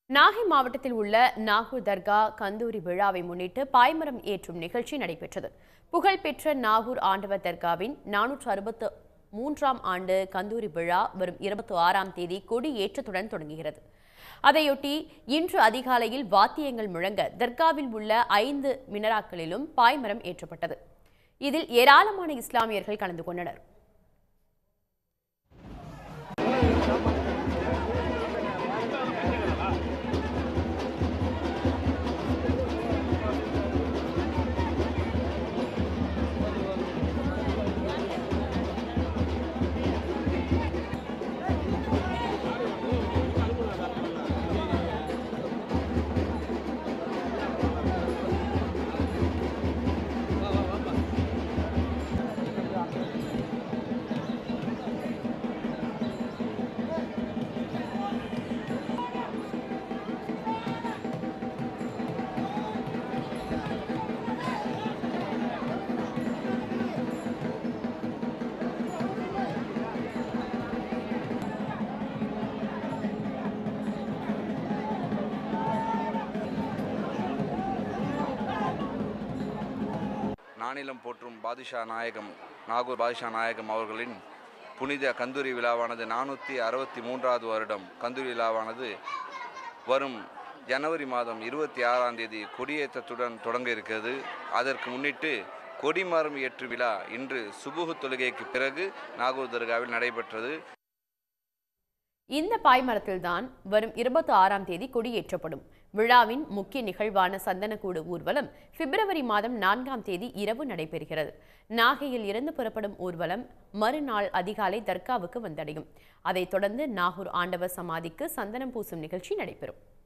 நாகை மாவட்டத்தில் உள்ள நாகூர் தர்கா கந்தூரி விழாவை முன்னிட்டு பாய்மரம் ஏற்றும் நிகழ்ச்சி நடைபெற்றது புகழ்பெற்ற நாகூர் ஆண்டவர் தர்காவின் நானூற்று அறுபத்து மூன்றாம் ஆண்டு கந்தூரி விழா வரும் இருபத்தி ஆறாம் தேதி கொடி ஏற்றத்துடன் தொடங்குகிறது அதையொட்டி இன்று அதிகாலையில் வாத்தியங்கள் முழங்க தர்காவில் உள்ள ஐந்து மினராக்களிலும் பாய்மரம் ஏற்றப்பட்டது இதில் ஏராளமான இஸ்லாமியர்கள் கலந்து கொண்டனர் நானிலம் போற்றும் பாதுஷா நாயகம் நாகூர் பாதுஷா நாயகம் அவர்களின் புனித கந்தூரி விழாவானது நானூற்றி அறுபத்தி மூன்றாவது வருடம் கந்தூரி விழாவானது வரும் ஜனவரி மாதம் இருபத்தி ஆறாம் தேதி கொடியேற்றத்துடன் தொடங்க இருக்கிறது அதற்கு முன்னிட்டு கொடிமரம் ஏற்று விழா இன்று சுபுகு தொழுகைக்கு பிறகு நாகூர் தர்காவில் நடைபெற்றது இந்த பாய்மரத்தில்தான் வரும் இருபத்தி ஆறாம் தேதி கொடியேற்றப்படும் விழாவின் முக்கிய நிகழ்வான சந்தனக்கூடு ஊர்வலம் பிப்ரவரி மாதம் நான்காம் தேதி இரவு நடைபெறுகிறது நாகையில் இருந்து புறப்படும் ஊர்வலம் மறுநாள் அதிகாலை தர்காவுக்கு வந்தடையும் அதைத் தொடர்ந்து நாகூர் ஆண்டவர் சமாதிக்கு சந்தனம் பூசும் நிகழ்ச்சி நடைபெறும்